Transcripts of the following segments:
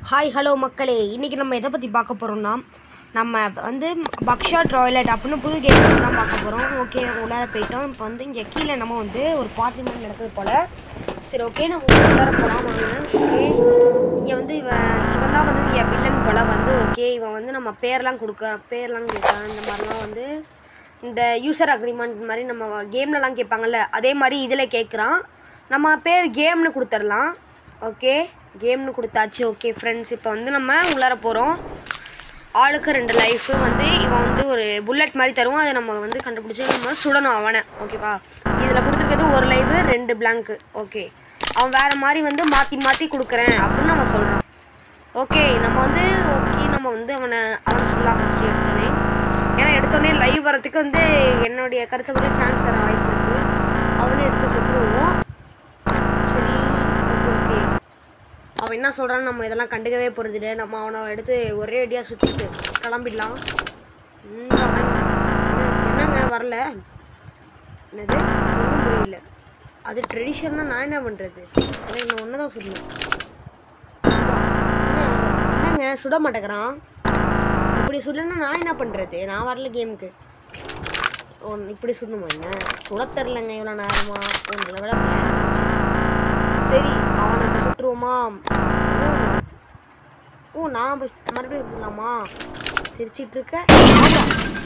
Hi hello மக்களே இன்றைக்கி நம்ம எதை பற்றி பார்க்க போகிறோம்னா நம்ம வந்து பக்ஷா டாய்லெட் அப்படின்னு புது கேம் தான் பார்க்க போகிறோம் ஓகே உள்ளார போயிட்டோம் இப்போ வந்து இங்கே கீழே நம்ம வந்து ஒரு பார்ட்டி மாதிரி நடக்குது போல் சரி ஓகே நம்ம உள்ளார போகலாம் வாங்க ஓகே இங்கே வந்து இவன் இவன் தான் வந்து இங்கே வில்லன் போல் வந்து ஓகே இவன் வந்து நம்ம பேர்லாம் கொடுக்க பேர்லாம் கேட்கறான் இந்த மாதிரிலாம் வந்து இந்த யூசர் அக்ரிமெண்ட் மாதிரி நம்ம கேம்லலாம் கேட்பாங்கல்ல அதே மாதிரி இதில் கேட்குறான் நம்ம பேர் கேம்னு கொடுத்துடலாம் ஓகே கேம்னு கொடுத்தாச்சு ஓகே ஃப்ரெண்ட்ஸ் இப்போ வந்து நம்ம உள்ளார போகிறோம் ஆளுக்கு ரெண்டு லைஃபு வந்து இவன் வந்து ஒரு புல்லட் மாதிரி தருவான் அதை நம்ம வந்து கண்டுபிடிச்சி நம்ம சுடணும் அவனை ஓகேவா இதில் கொடுத்துருக்கிறது ஒரு லைவு ரெண்டு பிளாங்க்கு ஓகே அவன் வேறு மாதிரி வந்து மாற்றி மாற்றி கொடுக்குறேன் அப்படின்னு அவன் சொல்கிறான் ஓகே நம்ம வந்து ஓகே நம்ம வந்து அவனை அவனை சொல்லலாம் ஃபஸ்ட்டு எடுத்தோடனே ஏன்னா எடுத்தோடனே லைவ் வரதுக்கு வந்து என்னுடைய கருத்தை விட சான்ஸ் வர வாய்ப்பு இருக்குது அவனே எடுத்து சுட்டுருவோம் சரி ஓகே ஓகே அவன் என்ன சொல்கிறான்னு நம்ம இதெல்லாம் கண்டுக்கவே போகிறது இல்லை நம்ம அவனை எடுத்து ஒரே அடியாக சுற்றிட்டு கிளம்பிடலாம் ம், அவன் என்னங்க வரல என்னது ஒன்றும் புரியல அது ட்ரெடிஷன்னா நான் என்ன பண்ணுறது எனக்கு நான் ஒன்று தான் சொல்லணும் என்ன என்னங்க சுட மாட்டேங்கிறான் இப்படி சுடலன்னா நான் என்ன பண்ணுறது நான் வரல கேமுக்கு ஓ இப்படி சுடணுமா என்ன சுட தெரிலங்க இவ்வளோ நேரமா உங்களை விட plan இருந்துச்சு. சரி அவனை இப்போ சுட்டுருவோமா சுடுவோம். ஓ நான் இப்ப மறுபடியும் சொல்லலாமா சிரிச்சிட்டு இருக்க ஆமா.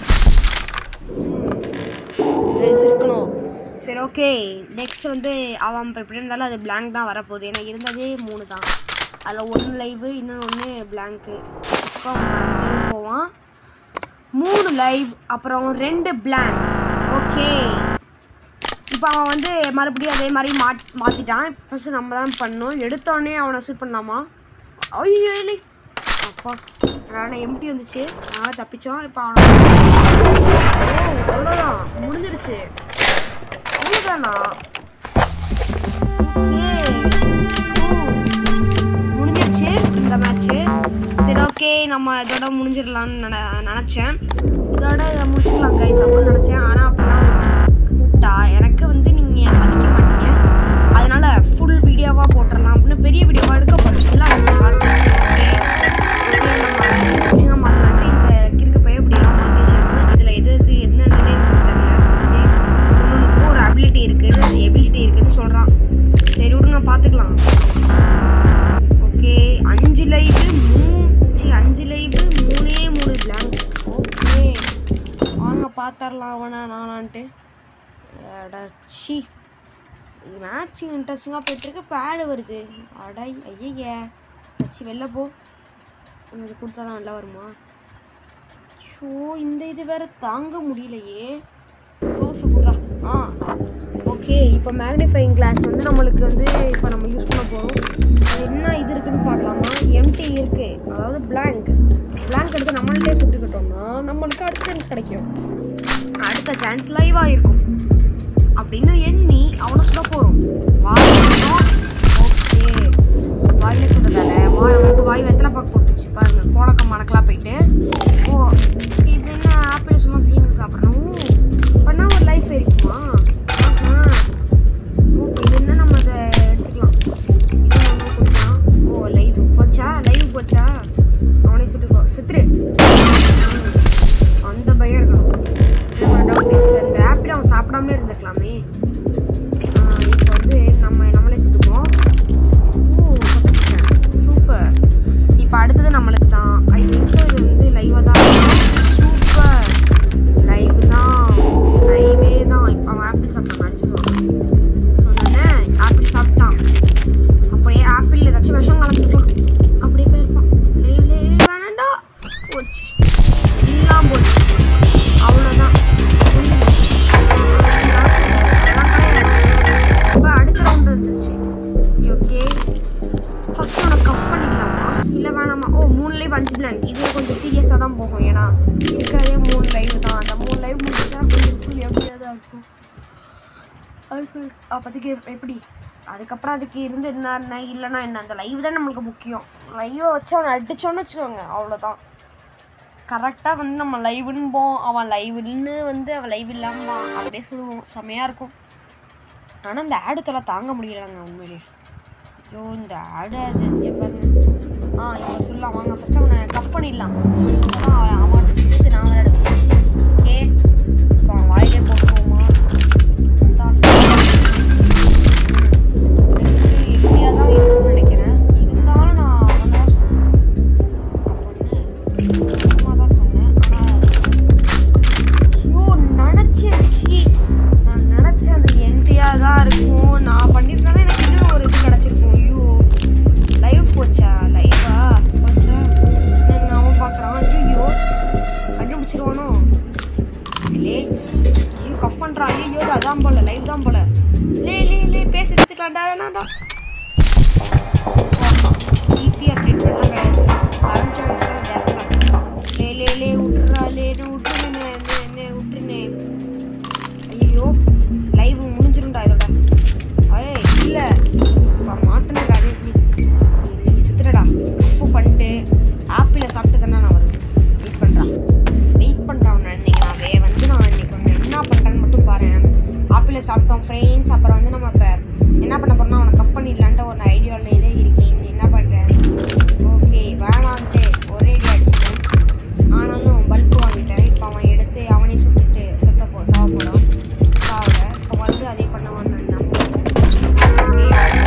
ம். இது இருக்கணும் சரி ஓகே நெக்ஸ்ட் வந்து அவன் இப்போ எப்படி இருந்தாலும் அது blank தான் வரப்போகுது ஏன்னா இருந்ததே மூணு தான் அதில் ஒன்று லைவு இன்னொன்று ஒன்று பிளாங்க்கு இப்போ அவன் அடுத்தது போவான் மூணு லைவ் அப்புறம் ரெண்டு பிளாங்க் ஓகே இப்போ அவன் வந்து மறுபடியும் அதே மாதிரி மாட் மாற்றிட்டான் ஃபஸ்ட்டு நம்ம தான் பண்ணோம் எடுத்தோடனே அவனை ஷூட் பண்ணலாமா ஐயோ இல்லை அப்பா அதனால் எம்டி வந்துச்சு அதனால் தப்பிச்சோம் இப்போ அவனை ஓ அவ்வளோதான் முடிஞ்சிருச்சு அவ்வளோதானா முடிஞ்சிருச்சு இந்த மேட்ச்சு சரி ஓகே நம்ம இதோட முடிஞ்சிடலான்னு நின நினச்சேன் இதோட இதை முடிச்சுக்கலாம் கைஸ் அப்படின்னு நினச்சேன் ஆனால் அப்படிலாம் கூப்பிட்டா எனக்கு வந்து நீங்கள் மதிக்க மாட்டீங்க அதனால ஃபுல் வீடியோவாக போட்டுடலாம் அப்படின்னு பெரிய வீடியோவாக எடுக்க போகிறோம் எல்லாம் வச்சு ஓகே ஓகே நம்ம இன்ட்ரெஸ்டிங்காக மாற்றலான்ட்டு இந்த கிறுக்கு பையன் இப்படிலாம் மாற்றி வச்சிருக்கோம் இதில் எது எது என்னென்னே எனக்கு தெரியல ஓகே ஒன்றுக்கும் ஒரு அபிலிட்டி இருக்குது அது எபிலிட்டி இருக்குன்னு சொல்கிறான் சரி விடுங்க பார்த்துக்கலாம் ஓகே அஞ்சு லைவு மூணு சி அஞ்சு லைவு மூணே மூணு பிளாங்க் ஓகே வாங்க பார்த்துடலாம் அவனை நானான்ட்டு சி மேட்ச் இன்ட்ரெஸ்டிங்காக போயிட்டுருக்கு பேடு வருது அடை ஐயய்ய வச்சு வெளில போ இது கொடுத்தா தான் நல்லா வருமா ஷோ இந்த இது வேற தாங்க முடியலையே க்ளோஸ் போடுறா ஆ ஓகே இப்போ மேக்னிஃபைங் கிளாஸ் வந்து நம்மளுக்கு வந்து இப்போ நம்ம யூஸ் பண்ண போகிறோம் அது என்ன இது இருக்குன்னு பார்க்கலாமா எம்டி இருக்கு அதாவது blank blank எடுத்து நம்மள்ட்டே சுட்டுக்கிட்டோம்னா நம்மளுக்கு அடுத்த சான்ஸ் கிடைக்கும் அடுத்த சான்ஸ் லைவாக இருக்கும் அப்படின்னு எண்ணி அவனை சுட போகிறோம் வாய் ஓகே வாயில சுடுறதால வாய் அவனுக்கு வாய் வெத்தலை பாக்கு போட்டுச்சு பாருங்க கோலக்க மணக்கெல்லாம் போயிட்டு ஓ இது என்ன ஆப்பிள் சும்மா சீனுக்கு சாப்பிடணும் பண்ணா ஒரு லைஃப் இருக்குமா ஓகே இது என்ன நம்ம அதை எடுத்துக்கலாம் இது நம்ம கொடுக்கலாம் ஓ லைவ் போச்சா லைவ் போச்சா அவனே சுட்டுக்கோ சித்ரு அந்த பயம் இருக்கணும் எனக்கு ஒரு டவுட் இருக்கு அந்த ஆப்பிள் அவன் சாப்பிடாமலே இருந்திருக்கலாமே இப்போ வந்து நம்ம நம்மளே சுட்டுக்குவோம் ஓ தப்பிச்சிட்டேன் சூப்பர் இப்போ அடுத்தது நம்மளுக்கு தான் ஐ திங்க் ஸோ இது வந்து லைவாக தான் சூப்பர் லைவ் தான் லைவே தான் இப்போ அவன் ஆப்பிள் சாப்பிட்டான் நினச்சி சொல்கிறேன் சொன்னேன்னே ஆப்பிள் சாப்பிட்டான் அப்படியே ஆப்பிள் ஏதாச்சும் விஷம் கலந்துருக்கலாம் அப்படியே போயிருப்பான் லைவ் லைவ் வேணாண்டா போச்சு எல்லாம் போச்சு அவ்வளோதான் முடிஞ்சிருச்சு அதெல்லாம் கிடையாது. இப்போ அடுத்த ரவுண்டு வந்துருச்சு ஓகே ஃபர்ஸ்ட் அவனை கஃப் பண்ணிக்கலாமா இல்லை வேணாமா ஓ மூணு லைவ் அஞ்சு பிளாங்க் இது கொஞ்சம் சீரியஸாக தான் போகும் ஏன்னா இருக்கிறதே மூணு லைவ் தான் அந்த மூணு லைவ் முடிஞ்சா கொஞ்சம் ஃபுல் எப்படியாக தான் இருக்கும் அதுக்கு அப்போதைக்கு எப்படி அதுக்கப்புறம் அதுக்கு இருந்து என்ன என்ன இல்லைன்னா என்ன அந்த லைவ் தான் நம்மளுக்கு முக்கியம் லைவை வச்சு அவனை அடிச்சோன்னு வச்சுக்கோங்க அவ்வளோதான் கரெக்டாக வந்து நம்ம லைவுன்போம் அவன் லைவ்னு வந்து அவன் லைவ் இல்லாமல் அப்படியே சொல்லுவோம் செமையாக இருக்கும் ஆனால் இந்த ஆடு தொலை தாங்க முடியலைங்க உண்மையிலே ஐயோ இந்த ஆடு அது இங்க பாருங்க ஆ இப்போ சொல்லலாம் வாங்க ஃபர்ஸ்ட் அவனை கப் பண்ணிடலாம் அதான் அவன் அவன் இதுக்கு நான் விளையாடுவேன் ஓகே இப்போ அவன் வாயிலே போட்டுருவோமா எப்படியா தான் இருக்கும்னு நினைக்கிறேன் இருந்தாலும் நான் அவன் தான் சொன்னேன் சும்மா தான் சொன்னேன் ஆனால் ஐயோ நினச்சேன் ச்சீ. நான் நினச்சேன் அது என்டியாக தான் இருக்கும் நான் பண்ணியிருந்தாலும் எனக்கு இன்னும் ஒரு இது கிடச்சிருக்கும் ஐயோ லைவ் போச்சா லைவா போச்சா நான் அவன் பார்க்குறான் ஐயோ கண்டுபிடிச்சிருவானோ லே ஐயோ கஃப் பண்ணுறான் ஐயோ இது அதான் போல லைவ் தான் போல லே லே லே பேசுறதுக்காண்டா வேணாண்டா ஜிபிஆர் ட்ரீட்மெண்ட்லாம் கிடையாது ஆரம்பிச்சு லே லே லே விட்றா லேன்னு விட்டுருனே என்ன விட்டுருனே ஐயோ லைவ் முடிஞ்சிரும்டா இதோட ஏய் இல்லை இப்போ மாட்டினடா நீ சித்துறடா கஃபு பண்ணிட்டு ஆப்பிளை சாப்பிட்டு தானே நான் வருவேன் வெயிட் பண்ணுறான் வெயிட் பண்ணுறான் நான் இன்னைக்கு நான் வே வந்து நான் இன்னைக்கு ஒன்று என்ன பண்ணுறேன்னு மட்டும் பாரு ஆப்பிளை சாப்பிட்டோம் ஃப்ரெண்ட்ஸ் அப்புறம் வந்து நம்ம இப்போ என்ன பண்ண போறோம்னா அவனை கஃப் பண்ணிடலான்ட்டு ஒரு ஐடியாவிலே இருக்கேன் நீ என்ன பண்ணுறேன் ஓகே வேணான்ட்டு ஒரே ஐடியா அடிச்சிட்டேன் ஆனாலும் பல்பு வாங்கிட்டேன் இப்போ அவன் எடுத்து அவனே சுட்டுட்டு செத்த போ சாவ போகிறான் சாவல இப்போ வந்து அதே பண்ணுவான்னு நான் நம்புறேன்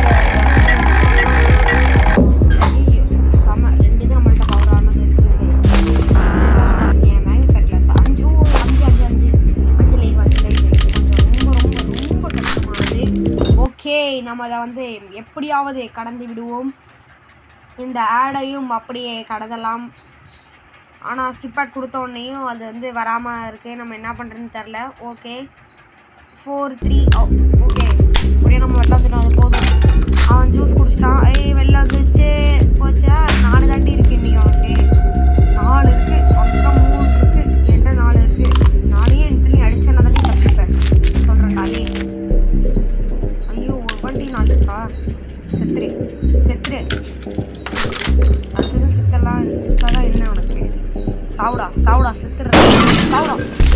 ஐயோ, செம ரெண்டு இது நம்மள்ட்ட பவர் ஆனது இருக்கு guys. நான் தரேன் பாருங்க, என் magnet cardல ச- அஞ்சு ஓ, அஞ்சு அஞ்சு அஞ்சு அஞ்சு லைவ் அஞ்சு லைவ் கொஞ்சம் ரொம்ப ரொம்ப ரொம்ப கஷ்டமானது ஓகே நம்ம அதை வந்து எப்படியாவது கடந்து விடுவோம் இந்த ஆடையும் அப்படியே கடந்தலாம் ஆனால் ஸ்கிப் ஆட் கொடுத்த உடனேயும் அது வந்து வராமல் இருக்கு நம்ம என்ன பண்ணுறதுன்னு தெரில ஓகே ஃபோர் த்ரீ ஓகே அப்படியே நம்ம வெளில வந்துட்டோம் அது போதும் அவன் ஜூஸ் குடிச்சிட்டான் ஏய் வெளில வந்துச்சு போச்சா நாலு தாண்டி இருக்கு நீ ஓகே நாலு இருக்கு பக்கம் மூணு இருக்கு என்கிட்ட நாலு இருக்கு நாளையே என்கிட்ட நீ அடிச்சா தாண்டி தப்பிப்பேன் சொல்கிறேன் நாளே ஐயோ ஒரு வண்டி நாலு இருக்கா செத்துரு செத்துரு அடுத்தது சித்தலாம் சித்தாதான் என்ன உனக்கு சாவுடா சாவுடா செத்துடுற சாவுடா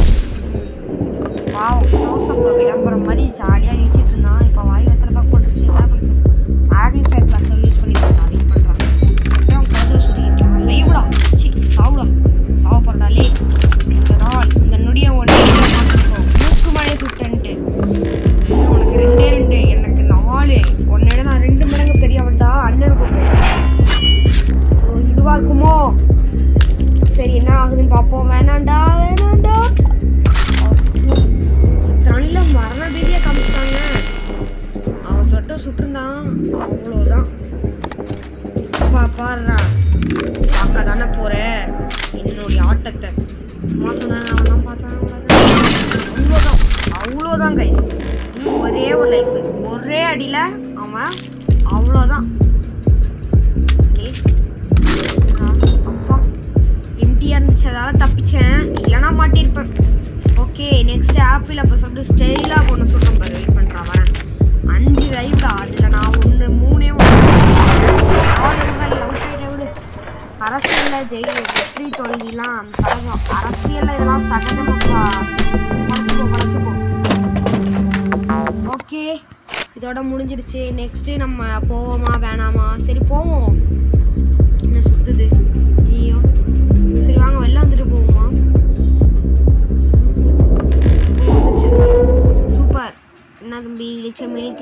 பாவம் ஜோசப் விளம்பரம் மாதிரி ஜாலியாக இழிச்சிட்டு இருந்தான் இப்போ வாய் வெத்தலை பார்க்க போட்டுருச்சு என்ன பண்ணுறது மேக்னிஃபைட் கிளாஸில் யூஸ் பண்ணி நான் வெயிட் பண்ணுறான் அப்புறம் கருது சொல்லியிருக்கான் லைவ்டா சி சாவுடா சாவ போகிறடா லே இந்த நாள் இந்த நொடியை ஒன்றே மாற்றிக்கோ மூக்கு மேலே சுட்டன்ட்டு உனக்கு ரெண்டே ரெண்டு எனக்கு நாலு உன்னோட நான் ரெண்டு மடங்கு பெரியவன்டா அண்ணன் கூப்பிடுறேன் இதுவாக இருக்குமோ சரி என்ன ஆகுதுன்னு பார்ப்போம் வேணாண்டா வேணாண்டா சித்திரனில மரண பீதியாக காமிச்சிட்டாங்க அவன் சொட்ட சுட்டிருந்தான் அவ்வளோதான் பா பாடுறா பார்க்க தானே போற என்னுடைய ஆட்டத்தை சும்மா சொன்னேன் அவன் தான் பார்த்தான் அவ்வளோதான் அவ்வளோதான் கைஸ் இன்னும் ஒரே ஒரு லைஃப் ஒரே அடியில் அவன் அவ்வளோதான் ஏய், ஆ, அப்பா எம்டியாக இருந்துச்சு அதால தப்பிச்சேன் இல்லைனா மாட்டியிருப்பேன் ஓகே நெக்ஸ்ட் ஆப்பிள் அப்போ சொல்லிட்டு ஸ்டைலாக ஒன்று சொல்கிறேன் பாரு வெயிட் பண்ணுறான் வரேன் அஞ்சு லைவ்டா அதில் நான் ஒன்று மூணே ஒன்று அரசியலில் ஜெய் வெற்றி தோல்விலாம் சகஜம் அரசியலில் இதெல்லாம் சகஜமாப்பா குறைச்சிப்போ குறைச்சிப்போ ஓகே இதோட முடிஞ்சிருச்சு நெக்ஸ்ட்டு நம்ம போவோமா வேணாமா சரி போவோம் என்ன சுத்துது ஐயோ சரி வாங்க வெளில வந்துட்டு போவோமா ஓ, வந்துருச்சு. சூப்பர் என்ன தம்பி இளிச்ச மினிக்கு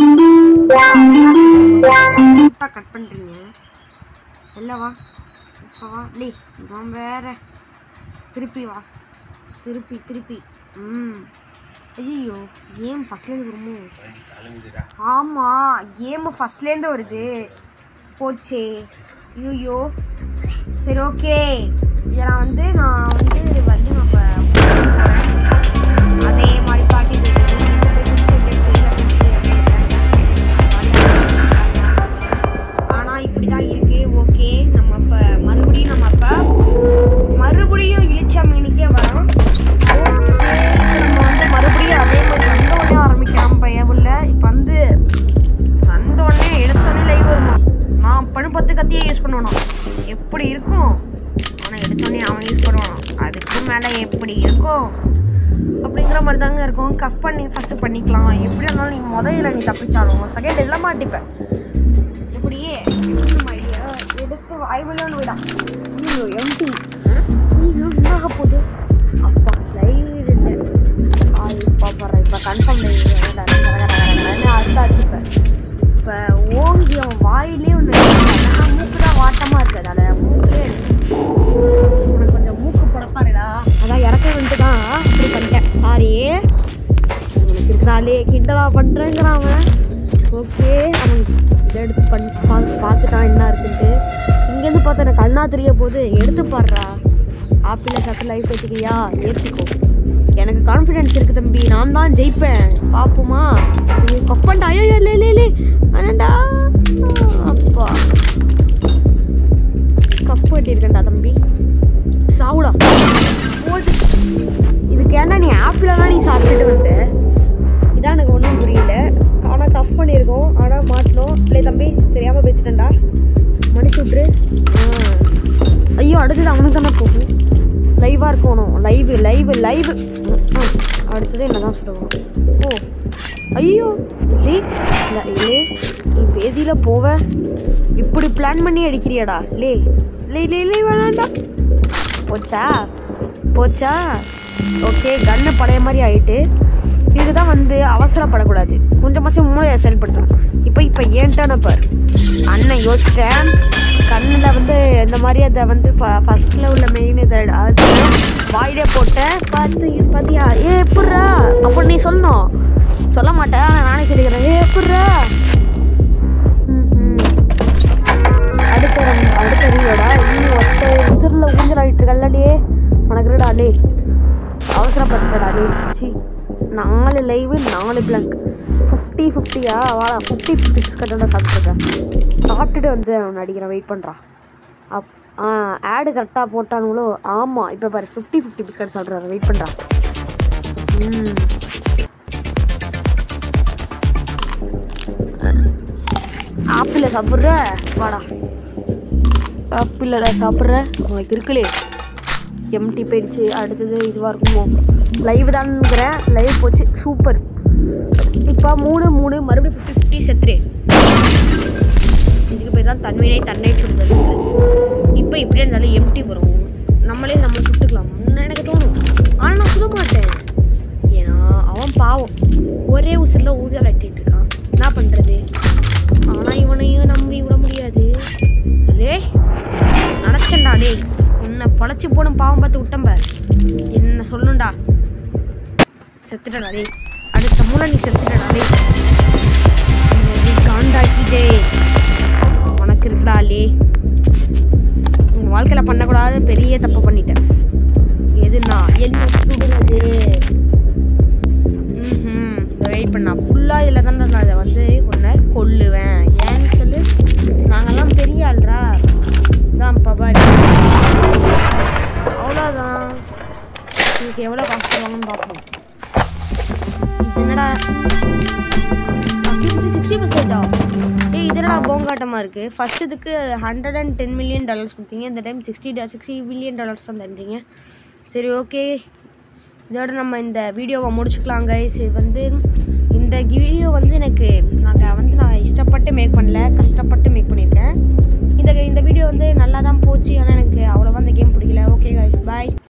இருக்கு கட் பண்ணுறீங்க வெளில வா இப்போ வா லே இவன் வேற திருப்பி வா திருப்பி திருப்பி ம் ஐயோ கேம் ஃபஸ்ட்லேருந்து வருமோ ஆமாம் கேமு ஃபஸ்ட்லேருந்து வருது போச்சே ஐயோ சரி ஓகே இதை நான் வந்து நான் வந்து வந்து நான் இப்போ அதே மாதிரி பாட்டி ஆனால் இப்படி தான் இருக்கு ஓகே நம்ம இப்போ மறுபடியும் நம்ம இப்போ மறுபடியும் இழிச்ச மீனுக்கே வரோம் Okay, நம்ம வந்து மறுபடியும் அதே மாதிரி வந்த உடனே ஆரம்பிக்கலாம் பயவுள்ள இப்போ வந்து வந்த உடனே எடுத்தோடனே லைவ் வருமா நான் பணு பத்து கத்தியே யூஸ் பண்ணணும் எப்படி இருக்கும் ஆனால் எடுத்தோடனே அவன் யூஸ் பண்ணுவான் அதுக்கு மேலே எப்படி இருக்கும் அப்படிங்கிற மாதிரி தாங்க இருக்கும் கஃப் பண்ணி ஃபஸ்ட்டு பண்ணிக்கலாம் எப்படி இருந்தாலும் நீ முதல்ல நீ தப்பிச்சாலும் செகண்ட் இதெல்லாம் மாட்டிப்பேன் இப்படியே எப்படி நம்ம ஐடியா எடுத்து ஃபைவ் மில்லியன் விடா ஐயோ எம்டி ஐயோ என்னாக போகுது அப்பா லைட் இல்லை ஆ இப்போ போடுறேன் இப்போ கன்ஃபார்ம் அர்த்தாச்சு இப்போ இப்போ ஓங்கி அவன் வாயிலே ஒன்று நான் மூக்கு தான் வாட்டமாக இருக்கு அதனால் மூக்கே உனக்கு கொஞ்சம் மூக்கு புடப்பாருடா அதான் இறக்க வந்துட்டு தான் அப்படி பண்ணிட்டேன் சாரி உனக்கு இருந்தாலே கிண்டலா பண்ணுறேங்கிறான் அவன் ஓகே அவன் இதை எடுத்து பண்ணி பார்த்து பார்த்துட்டான் என்ன இருக்குன்ட்டு இங்கேருந்து பார்த்தா எனக்கு கண்ணா தெரிய போது எடுத்து பாடுறா ஆப்பிளில் சத்து லைஃப் வச்சுக்கிறியா ஏற்றிக்கோ எனக்கு கான்ஃபிடென்ஸ் இருக்கு தம்பி நான் தான் ஜெயிப்பேன் பார்ப்போமா கப்பண்டா ஐயோ ஐயோ, லே லே லே வேணாண்டா அப்பா கஃப் கட்டியிருக்கேன்டா தம்பி சாவுடா போடு இதுக்கு ஏன்டா நீ ஆப்பிளெல்லாம் நீ சாப்பிட்டுட்டு வந்த இதான் எனக்கு ஒன்றும் புரியல ஆனால் கஃப் பண்ணியிருக்கோம் ஆனால் மாட்டணும் இல்லை தம்பி தெரியாமல் பேசிட்டேன்டா மன்னிச்சு விட்ரு ஆ. ஐயோ அடுத்தது அவனுக்கு தானே போகும் லைவாக இருக்கணும் லைவ் லைவ் லைவ் அடுத்தது என்ன தான் சுடுவோம் ஓ ஐயோ லே இல்ல, லே நீ பேதியில் போவ இப்படி பிளான் பண்ணி அடிக்கிறியாடா லே லே லே லே வேணாண்டா போச்சா போச்சா ஓகே கன்னு பழைய மாதிரி ஆயிட்டு இதுதான் வந்து அவசரப்படக்கூடாது கொஞ்சமாச்சும் மூளையை செயல்படுத்தணும் இப்போ இப்போ ஏன்ட்டான பார் அண்ணன் யோசிச்சிட்டேன் கண்ணில் வந்து இந்த மாதிரி அதை வந்து ஃபஸ்ட்டில் உள்ள மெயின் இதை அது வாயிலே போட்டேன் பார்த்து இது பார்த்தியா ஏ எப்பட்றா அப்போ நீ சொல்லணும் சொல்ல மாட்டேன் ஆனா நானே சொல்லிக்கிறேன் ஏ எப்பட்றா ம்ஹும். அடுத்த ரன்- அடுத்த ரீலோடா இன்னும் ஒத்த உசுரில் ஊஞ்சலாடிட்டு இருக்கல்லடே உனக்கு இருடா டே அவசரப்பட்டுடா டே சி நாலு லைவு நாலு பிளங்க் ஃபிஃப்டி ஃபிஃப்டியா வாடா ஃபிஃப்டி ஃபிஃப்டி பிஸ்கட்டோட சாப்பிட்ருக்கேன் சாப்பிட்டுட்டு வந்து அவன் அடிக்கிறேன் வெயிட் பண்ணுறான் அப் ஆ ஆடு கரெக்டாக போட்டானுங்களோ ஆமாம் இப்போ பாரு ஃபிஃப்டி ஃபிஃப்டி பிஸ்கட் சாப்பிட்றாரு வெயிட் பண்ணுறான் ம் ஆப்பிள சாப்பிட்ற வாடா ஆப்பிளடா சாப்பிட்ற உனக்கு இருக்குலே எம்டி போயிடுச்சு அடுத்தது இதுவாக இருக்குமோ லைவ் தான்ங்கிறேன் லைவ் போச்சு சூப்பர் இப்போ மூணு மூணு மறுபடியும் ஃபிஃப்டி ஃபிஃப்டி செத்துரு இதுக்கு பேர் தான் தன்வினை தன்னை சுடுதல் இப்போ இப்படியே இருந்தாலும் எம்டி வரும் நம்மளே நம்ம சுட்டுக்கலாம் எனக்கு தோணும் ஆனால் நான் சுட மாட்டேன் ஏன்னா அவன் பாவம் ஒரே உசிரில் ஊஞ்சல் அட்டிட்டு இருக்கான் என்ன பண்ணுறது ஆனால் இவனையும் நம்பி விட முடியாது டே நினச்சேன்டா டேய் உன்னை பழச்சி போன பாவம் பார்த்து விட்டம்ப என்ன சொல்லுண்டா செத்துட்டடா டேய் அடுத்த மூலம் நீ செத்துட்டடா டேய் என்னை காண்டாக்கிட்டே உனக்கு இருக்குடா லே உன் வாழ்க்கையில் பண்ணக்கூடாத பெரிய தப்பு பண்ணிட்டேன் எதுனா என்ன சுடுறது ம் வெயிட் பண்ணா ஃபுல்லாக இதில் தான் நான் அதை வந்து உன்னை கொல்லுவேன் ஏன்னு சொல்லு நாங்கெல்லாம் பெரிய ஆள்ரா தான் பபாரி அவ்வளோதான் இதுக்கு எவ்வளோ காசு தருவாங்கன்னு பார்ப்போம் இது என்னடா சிக்ஸ்டி பர்சன்டேஜா டேய் இது என்னடா போங்காட்டமாக இருக்குது ஃபர்ஸ்ட் இதுக்கு hundred and ten million dollars கொடுத்தீங்க இந்த time sixty sixty billion dollars தான் தந்தீங்க சரி ஓகே இதோட நம்ம இந்த வீடியோவை முடிச்சுக்கலாம் கைஸ் இது வந்து இந்த வீடியோ வந்து எனக்கு நாங்கள் வந்து நான் இஷ்டப்பட்டு மேக் பண்ணல கஷ்டப்பட்டு மேக் பண்ணியிருக்கேன் இந்த இந்த வீடியோ வந்து நல்லா தான் போச்சு ஆனால் எனக்கு அவ்வளோவா இந்த கேம் பிடிக்கல ஓகே கைஸ் பாய்